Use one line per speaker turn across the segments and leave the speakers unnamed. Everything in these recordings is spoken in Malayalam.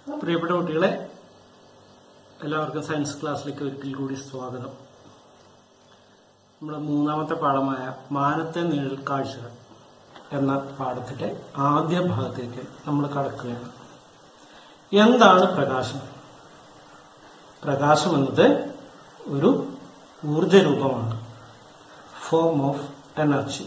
പ്രിയപ്പെട്ട കുട്ടികളെ എല്ലാവർക്കും സയൻസ് ക്ലാസ്സിലേക്ക് ഒരിക്കൽ കൂടി സ്വാഗതം നമ്മുടെ മൂന്നാമത്തെ പാഠമായ മാനത്തെ നിഴൽ കാഴ്ചകൾ എന്ന പാഠത്തിന്റെ ആദ്യ ഭാഗത്തേക്ക് നമ്മൾ കടക്കുകയാണ് എന്താണ് പ്രകാശം പ്രകാശം എന്നത് ഒരു ഊർജ രൂപമാണ് ഫോം ഓഫ് എനർജി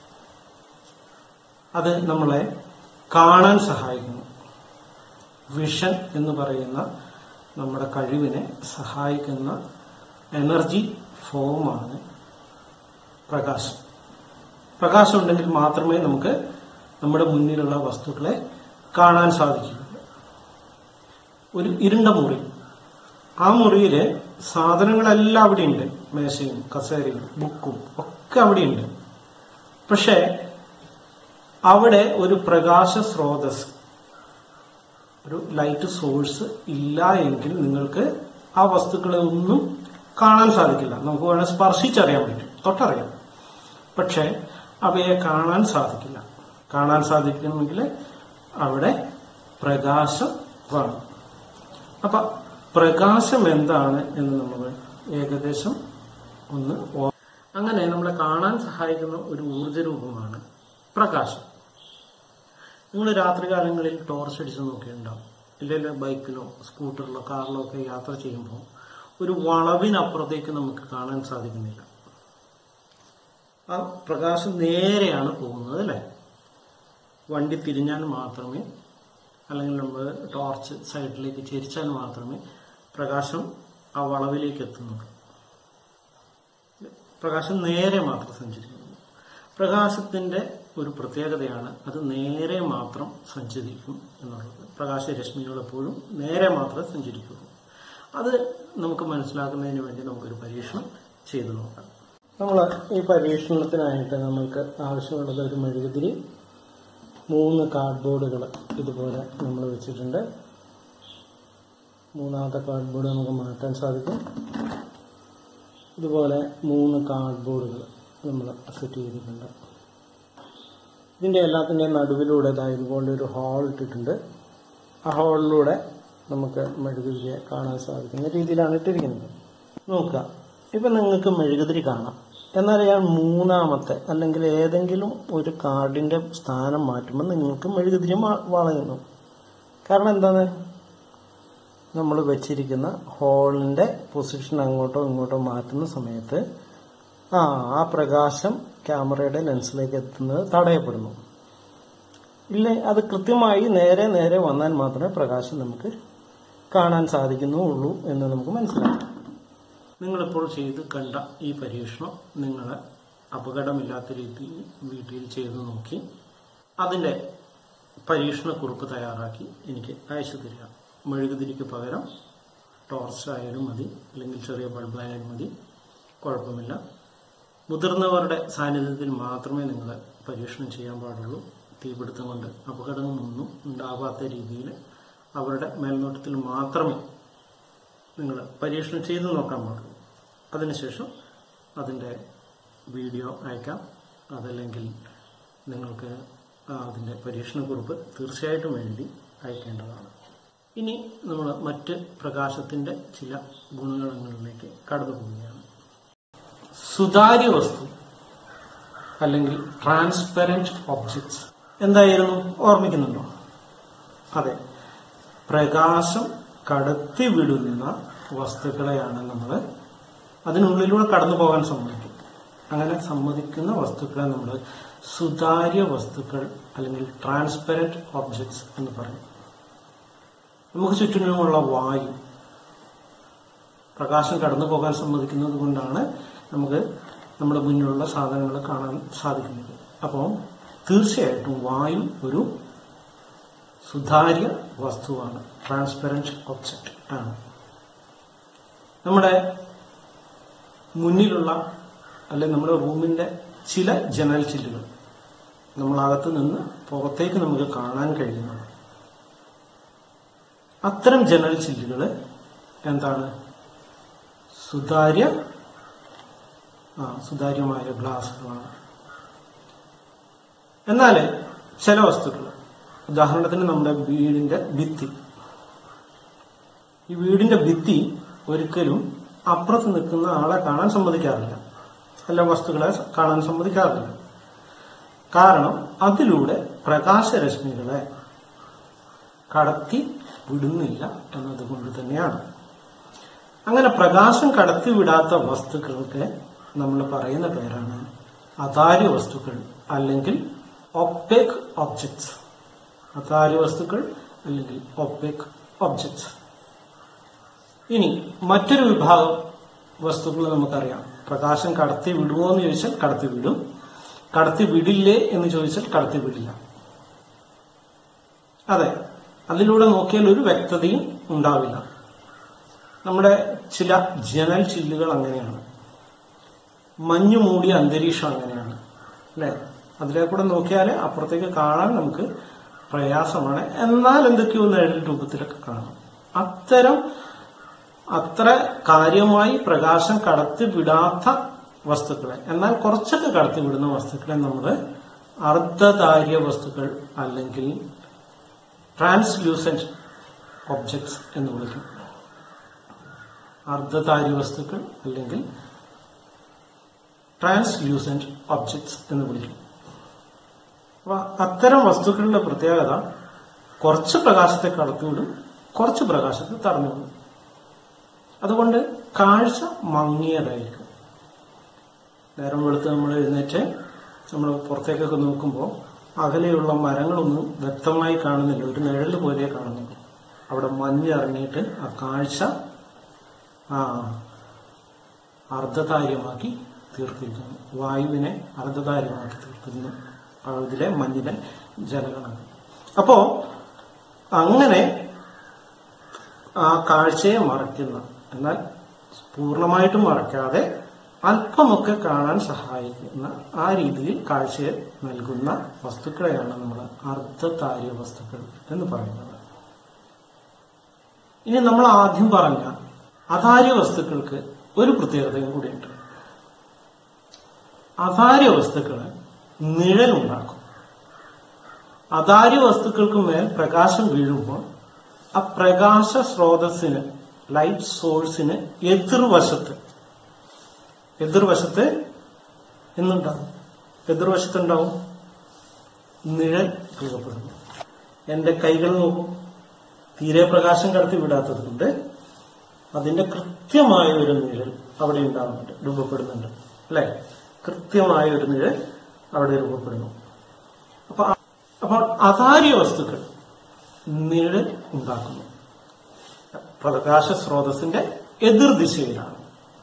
അത് നമ്മളെ കാണാൻ സഹായിക്കുന്നു വിഷൻ എന്ന് പറയുന്ന നമ്മുടെ കഴിവിനെ സഹായിക്കുന്ന എനർജി ഫോമാണ് പ്രകാശം പ്രകാശം ഉണ്ടെങ്കിൽ മാത്രമേ നമുക്ക് നമ്മുടെ മുന്നിലുള്ള വസ്തുക്കളെ കാണാൻ സാധിക്കുകയുള്ളൂ ഒരു ഇരുണ്ട മുറി ആ മുറിയിലെ സാധനങ്ങളെല്ലാം അവിടെയുണ്ട് മേശയും കസേരയും ബുക്കും ഒക്കെ അവിടെയുണ്ട് പക്ഷെ അവിടെ ഒരു പ്രകാശ സ്രോതസ് ഒരു ലൈറ്റ് സോഴ്സ് ഇല്ല എങ്കിൽ നിങ്ങൾക്ക് ആ വസ്തുക്കളെ ഒന്നും കാണാൻ സാധിക്കില്ല നമുക്ക് വേണേൽ സ്പർശിച്ചറിയാൻ പറ്റും തൊട്ടറിയാം പക്ഷെ അവയെ കാണാൻ സാധിക്കില്ല കാണാൻ സാധിക്കണമെങ്കിൽ അവിടെ പ്രകാശം വേണം അപ്പൊ പ്രകാശം എന്താണ് എന്ന് നമ്മൾ ഏകദേശം ഒന്ന് ഓ- അങ്ങനെ നമ്മളെ കാണാൻ സഹായിക്കുന്ന ഒരു ഊർജ രൂപമാണ് പ്രകാശം നിങ്ങൾ രാത്രികാലങ്ങളിൽ ടോർച്ച് അടിച്ച് നോക്കിയിട്ടുണ്ടാവും ഇല്ലെങ്കിൽ ബൈക്കിലോ സ്കൂട്ടറിലോ കാറിലോ ഒക്കെ യാത്ര ചെയ്യുമ്പോൾ ഒരു വളവിനപ്പുറത്തേക്ക് നമുക്ക് കാണാൻ സാധിക്കുന്നില്ല ആ പ്രകാശം നേരെയാണ് പോകുന്നത് അല്ലേ വണ്ടി തിരിഞ്ഞാൽ മാത്രമേ അല്ലെങ്കിൽ നമ്മൾ ടോർച്ച് സൈഡിലേക്ക് ചെരിച്ചാൽ മാത്രമേ പ്രകാശം ആ വളവിലേക്ക് എത്തുന്നുള്ളൂ പ്രകാശം നേരെ മാത്രം സഞ്ചരിക്കുന്നു പ്രകാശത്തിന്റെ ഒരു പ്രത്യേകതയാണ് അത് നേരെ മാത്രം സഞ്ചരിക്കും എന്നുള്ളത് പ്രകാശരശ്മികൾ എപ്പോഴും നേരെ മാത്രമേ സഞ്ചരിക്കുള്ളൂ അത് നമുക്ക് മനസ്സിലാക്കുന്നതിന് വേണ്ടി നമുക്കൊരു പരീക്ഷണം ചെയ്തു നോക്കാം നമ്മൾ ഈ പരീക്ഷണത്തിനായിട്ട് നമ്മൾക്ക് ആവശ്യമുള്ളത് ഒരു മെഴുകുതിരി മൂന്ന് കാർഡ്ബോർഡുകൾ ഇതുപോലെ നമ്മൾ വെച്ചിട്ടുണ്ട് മൂന്നാമത്തെ കാർഡ്ബോർഡ് നമുക്ക് മാറ്റാൻ സാധിക്കും ഇതുപോലെ മൂന്ന് കാർഡ്ബോർഡുകൾ നമ്മൾ സെറ്റ് ചെയ്തിട്ടുണ്ട് ഇതിൻ്റെ എല്ലാത്തിൻ്റെയും നടുവിലൂടെ ദാ ഇതുപോലെ ഒരു ഹോൾ ഇട്ടിട്ടുണ്ട് ആ ഹോളിലൂടെ നമുക്ക് മെഴുകുതിരിയെ കാണാൻ സാധിക്കുന്ന രീതിയിലാണ് ഇട്ടിരിക്കുന്നത് നോക്കുക ഇപ്പം നിങ്ങൾക്ക് മെഴുകുതിരി കാണാം എന്നാൽ ഞാൻ മൂന്നാമത്തെ അല്ലെങ്കിൽ ഏതെങ്കിലും ഒരു കാർഡിൻ്റെ സ്ഥാനം മാറ്റുമ്പോൾ നിങ്ങൾക്ക് മെഴുകുതിരി മാ- വളയുന്നു കാരണം എന്താണ് നമ്മൾ വെച്ചിരിക്കുന്ന ഹോളിൻ്റെ പൊസിഷൻ അങ്ങോട്ടോ ഇങ്ങോട്ടോ മാറ്റുന്ന സമയത്ത് ആ ആ പ്രകാശം ക്യാമറയുടെ ലെൻസിലേക്ക് എത്തുന്നത് തടയപ്പെടുന്നു ഇല്ല അത് കൃത്യമായി നേരെ നേരെ വന്നാൽ മാത്രമേ പ്രകാശം നമുക്ക് കാണാൻ സാധിക്കുന്നുള്ളൂ എന്ന് നമുക്ക് മനസ്സിലാക്കാം നിങ്ങളിപ്പോൾ ചെയ്ത് കണ്ട ഈ പരീക്ഷണം നിങ്ങൾ അപകടമില്ലാത്ത രീതിയിൽ വീട്ടിൽ ചെയ്തു നോക്കി അതിൻ്റെ പരീക്ഷണക്കുറിപ്പ് തയ്യാറാക്കി എനിക്ക് അയച്ചു തരിക മെഴുകുതിരിക്ക് പകരം ടോർച്ച് ആയാലും മതി അല്ലെങ്കിൽ ചെറിയ ബൾബായാലും മതി കുഴപ്പമില്ല മുതിർന്നവരുടെ സാന്നിധ്യത്തിൽ മാത്രമേ നിങ്ങൾ പരീക്ഷണം ചെയ്യാൻ പാടുള്ളൂ തീപിടുത്തം കൊണ്ട് അപകടങ്ങളൊന്നും ഉണ്ടാവാത്ത രീതിയിൽ അവരുടെ മേൽനോട്ടത്തിൽ മാത്രമേ നിങ്ങൾ പരീക്ഷണം ചെയ്തു നോക്കാൻ പാടുള്ളൂ അതിനുശേഷം അതിൻ്റെ വീഡിയോ അയക്കാം അതല്ലെങ്കിൽ നിങ്ങൾക്ക് ആ അതിൻ്റെ പരീക്ഷണക്കുറിപ്പ് തീർച്ചയായിട്ടും എഴുതി അയക്കേണ്ടതാണ് ഇനി നമ്മൾ മറ്റ് പ്രകാശത്തിൻ്റെ ചില ഗുണഗണങ്ങളിലേക്ക് കടന്നു പോവുകയാണ് സുതാര്യ വസ്തു അല്ലെങ്കിൽ ട്രാൻസ്പെറന്റ് ഒബ്ജക്ട്സ് എന്തായിരുന്നു ഓർമ്മിക്കുന്നുണ്ടോ അതെ പ്രകാശം കടത്തിവിടുന്ന വസ്തുക്കളെയാണ് നമ്മൾ അതിനുള്ളിലൂടെ കടന്നു പോകാൻ സമ്മതിക്കും അങ്ങനെ സമ്മതിക്കുന്ന വസ്തുക്കളെ നമ്മൾ സുതാര്യ വസ്തുക്കൾ അല്ലെങ്കിൽ ട്രാൻസ്പെറന്റ് ഒബ്ജക്ട്സ് എന്ന് പറയും നമുക്ക് ചുറ്റിനുമുള്ള വായു പ്രകാശം കടന്നു പോകാൻ സമ്മതിക്കുന്നത് കൊണ്ടാണ് നമുക്ക് നമ്മുടെ മുന്നിലുള്ള സാധനങ്ങൾ കാണാൻ സാധിക്കുന്നത് അപ്പോൾ തീർച്ചയായിട്ടും വായു ഒരു സുതാര്യ വസ്തുവാണ് ട്രാൻസ്പെറന്റ് ഒബ്ജക്റ്റ് ആണ് നമ്മുടെ മുന്നിലുള്ള അല്ലെ നമ്മുടെ റൂമിന്റെ ചില ജനൽ ചില്ലുകൾ നമ്മളകത്ത് നിന്ന് പുറത്തേക്ക് നമുക്ക് കാണാൻ കഴിയുന്നതാണ് അത്തരം ജനൽ ചില്ലുകൾ എന്താണ് സുതാര്യ ആ സുതാര്യമായ ഗ്ലാസുകളാണ് എന്നാൽ ചില വസ്തുക്കൾ ഉദാഹരണത്തിന് നമ്മുടെ വീടിന്റെ ഭിത്തി ഈ വീടിന്റെ ഭിത്തി ഒരിക്കലും അപ്പുറത്ത് നിൽക്കുന്ന ആളെ കാണാൻ സമ്മതിക്കാറില്ല അല്ല വസ്തുക്കളെ കാണാൻ സമ്മതിക്കാറില്ല കാരണം അതിലൂടെ പ്രകാശരശ്മികളെ കടത്തി വിടുന്നില്ല എന്നതുകൊണ്ട് തന്നെയാണ് അങ്ങനെ പ്രകാശം കടത്തിവിടാത്ത വസ്തുക്കൾക്ക് നമ്മൾ പറയുന്ന പേരാണ് അതാര്യ വസ്തുക്കൾ അല്ലെങ്കിൽ ഒപ്പേക് ഒബ്ജക്ട്സ് അതാര്യ വസ്തുക്കൾ അല്ലെങ്കിൽ ഒപ്പേക് ഒബ്ജക്ട്സ് ഇനി മറ്റൊരു വിഭാഗം വസ്തുക്കൾ നമുക്കറിയാം പ്രകാശം കടത്തി വിടുമോ എന്ന് ചോദിച്ചാൽ കടത്തി വിടും കടത്തി വിടില്ലേ എന്ന് ചോദിച്ചാൽ കടത്തി വിടില്ല അതെ അതിലൂടെ നോക്കിയാൽ ഒരു വ്യക്തതയും ഉണ്ടാവില്ല നമ്മുടെ ചില ജനൽ ചില്ലുകൾ അങ്ങനെയാണ് മഞ്ഞു മൂടിയ അന്തരീക്ഷം അങ്ങനെയാണ് അല്ലെ അതിലെ കൂടെ നോക്കിയാൽ അപ്പുറത്തേക്ക് കാണാൻ നമുക്ക് പ്രയാസമാണ് എന്നാൽ എന്തൊക്കെയോ നിഴൽ രൂപത്തിലൊക്കെ കാണാം അത്തരം അത്ര കാര്യമായി പ്രകാശം കടത്തി വിടാത്ത വസ്തുക്കളെ എന്നാൽ കുറച്ചൊക്കെ കടത്തി വിടുന്ന വസ്തുക്കളെ നമ്മൾ അർദ്ധതാര്യ വസ്തുക്കൾ അല്ലെങ്കിൽ ട്രാൻസ്ലൂസന്റ് ഒബ്ജക്ട്സ് എന്ന് വിളിക്കും അർദ്ധതാര്യ വസ്തുക്കൾ അല്ലെങ്കിൽ ട്രാൻസ്ലൂസന്റ് ഒബ്ജക്ട്സ് എന്ന് വിളിക്കും അപ്പൊ അത്തരം വസ്തുക്കളുടെ പ്രത്യേകത കുറച്ച് പ്രകാശത്തെ കടത്തിവിടും കുറച്ച് പ്രകാശത്തെ തടഞ്ഞുവിടും അതുകൊണ്ട് കാഴ്ച മങ്ങിയതായിരിക്കും നേരം വെളുത്ത് നമ്മൾ എഴുന്നേറ്റ് നമ്മൾ പുറത്തേക്കൊക്കെ നോക്കുമ്പോൾ അകലെയുള്ള മരങ്ങളൊന്നും വ്യക്തമായി കാണുന്നില്ല ഒരു നിഴല് പോലെ കാണുന്നുള്ളൂ അവിടെ മഞ്ഞ് ഇറങ്ങിയിട്ട് ആ കാഴ്ച ആ അർദ്ധതാര്യമാക്കി തീർത്തിരിക്കുന്നു വായുവിനെ അർദ്ധതാര്യമാക്കി തീർക്കുന്നു അതിലെ മഞ്ഞിലെ ജലകണങ്ങൾ അപ്പോ അങ്ങനെ ആ കാഴ്ചയെ മറയ്ക്കുന്ന എന്നാൽ പൂർണ്ണമായിട്ടും മറയ്ക്കാതെ അല്പമൊക്കെ കാണാൻ സഹായിക്കുന്ന ആ രീതിയിൽ കാഴ്ചയെ നൽകുന്ന വസ്തുക്കളെയാണ് നമ്മൾ അർദ്ധതാര്യ വസ്തുക്കൾ എന്ന് പറയുന്നത് ഇനി നമ്മൾ ആദ്യം പറഞ്ഞ അതാര്യ വസ്തുക്കൾക്ക് ഒരു പ്രത്യേകതയും കൂടിയുണ്ട് അതാര്യ വസ്തുക്കള് നിഴലുണ്ടാക്കും അതാര്യ വസ്തുക്കൾക്ക് മേൽ പ്രകാശം വീഴുമ്പോൾ ആ പ്രകാശ സ്രോതസ്സിന് ലൈറ്റ് സോഴ്സിന് എതിർവശത്ത് എതിർവശത്ത് എന്നുണ്ടാവും എതിർവശത്തുണ്ടാവും നിഴൽ രൂപപ്പെടുന്നു എന്റെ കൈകൾ നോക്കൂ തീരെ പ്രകാശം കടത്തി വിടാത്തത് കൊണ്ട് അതിന്റെ കൃത്യമായ ഒരു നിഴൽ അവിടെ ഉണ്ടാകുന്നുണ്ട് രൂപപ്പെടുന്നുണ്ട് അല്ലെ കൃത്യമായ ഒരു നിഴൽ അവിടെ രൂപപ്പെടുന്നു അപ്പൊ അപ്പോൾ അതാര്യ വസ്തുക്കൾ നിഴൽ ഉണ്ടാക്കുന്നു പ്രകാശ സ്രോതസ്സിന്റെ എതിർദിശയിലാണ്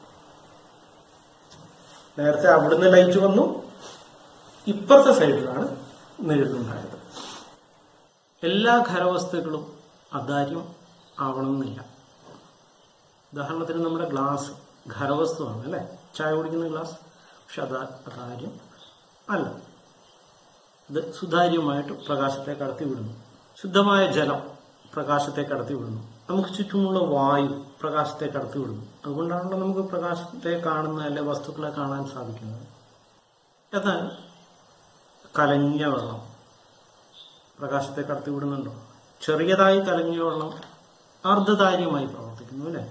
നേരത്തെ അവിടുന്ന് ലൈറ്റ് വന്നു ഇപ്പുറത്തെ സൈഡിലാണ് നിഴലുണ്ടായത് എല്ലാ ഖരവസ്തുക്കളും അതാര്യം ആവണമെന്നില്ല ഉദാഹരണത്തിന് നമ്മുടെ ഗ്ലാസ് ഖരവസ്തുവാണ് അല്ലെ ചായ കുടിക്കുന്ന ഗ്ലാസ് പക്ഷെ അതാ അതാര്യം അല്ല ഇത് സുതാര്യമായിട്ട് പ്രകാശത്തെ കടത്തി വിടുന്നു ശുദ്ധമായ ജലം പ്രകാശത്തെ കടത്തി വിടുന്നു നമുക്ക് ചുറ്റുമുള്ള വായു പ്രകാശത്തെ കടത്തി വിടുന്നു അതുകൊണ്ടാണല്ലോ നമുക്ക് പ്രകാശത്തെ കാണുന്ന അല്ലെ വസ്തുക്കളെ കാണാൻ സാധിക്കുന്നത് എന്നാൽ കലങ്ങിയ വെള്ളം പ്രകാശത്തെ കടത്തി വിടുന്നുണ്ടോ ചെറിയതായി കലങ്ങിയ വെള്ളം അർദ്ധതാര്യമായി പ്രവർത്തിക്കുന്നു അല്ലെ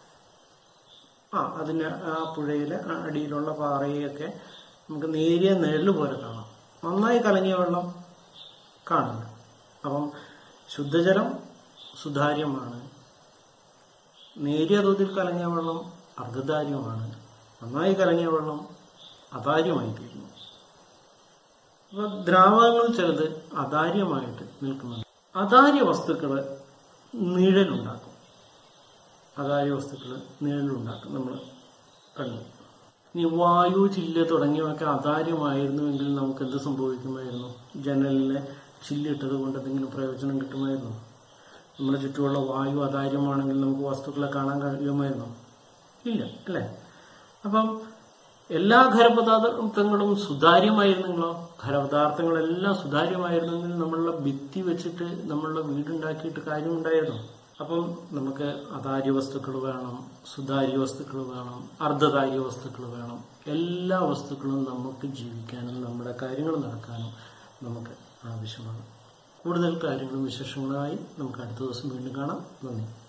ആ അതിന് ആ പുഴയിലെ ആ അടിയിലുള്ള പാറയൊക്കെ നമുക്ക് നേരിയ നിഴല് പോലെ കാണാം നന്നായി കലങ്ങിയ വെള്ളം കാണില്ല അപ്പം ശുദ്ധജലം സുതാര്യമാണ് നേരിയ തോതിൽ കലങ്ങിയ വെള്ളം അർദ്ധതാര്യമാണ് നന്നായി കലങ്ങിയ വെള്ളം അതാര്യമായി തീരുന്നു അപ്പൊ ദ്രാവകങ്ങൾ ചിലത് അതാര്യമായിട്ട് നിൽക്കുന്നുണ്ട് അതാര്യ വസ്തുക്കള് നിഴലുണ്ടാക്കും അതാര്യ വസ്തുക്കള് നിഴലുണ്ടാക്കും നമ്മൾ കണ്ടു ഇനി വായു ചില്ല് തുടങ്ങിയവയൊക്കെ അതാര്യമായിരുന്നുവെങ്കിൽ നമുക്ക് എന്ത് സംഭവിക്കുമായിരുന്നു ജനലിലെ ചില്ലിട്ടത് കൊണ്ട് എന്തെങ്കിലും പ്രയോജനം കിട്ടുമായിരുന്നു നമ്മുടെ ചുറ്റുമുള്ള വായു അതാര്യമാണെങ്കിൽ നമുക്ക് വസ്തുക്കളെ കാണാൻ കഴിയുമായിരുന്നോ ഇല്ല അല്ലേ അപ്പം എല്ലാ ഖരപദാർത്ഥങ്ങളും സുതാര്യമായിരുന്നെങ്കിലോ ഖരപദാർത്ഥങ്ങളെല്ലാം സുതാര്യമായിരുന്നെങ്കിൽ നമ്മളുടെ ഭിത്തി വെച്ചിട്ട് നമ്മളുടെ വീടുണ്ടാക്കിയിട്ട് കാര്യമുണ്ടായിരുന്നു അപ്പം നമുക്ക് അതാര്യ വസ്തുക്കൾ വേണം സുതാര്യ വസ്തുക്കൾ വേണം അർദ്ധതാര്യ വസ്തുക്കൾ വേണം എല്ലാ വസ്തുക്കളും നമുക്ക് ജീവിക്കാനും നമ്മുടെ കാര്യങ്ങൾ നടക്കാനും നമുക്ക് ആവശ്യമാണ് കൂടുതൽ കാര്യങ്ങളും വിശേഷങ്ങളുമായി നമുക്ക് അടുത്ത ദിവസം വീണ്ടും കാണാം നന്ദി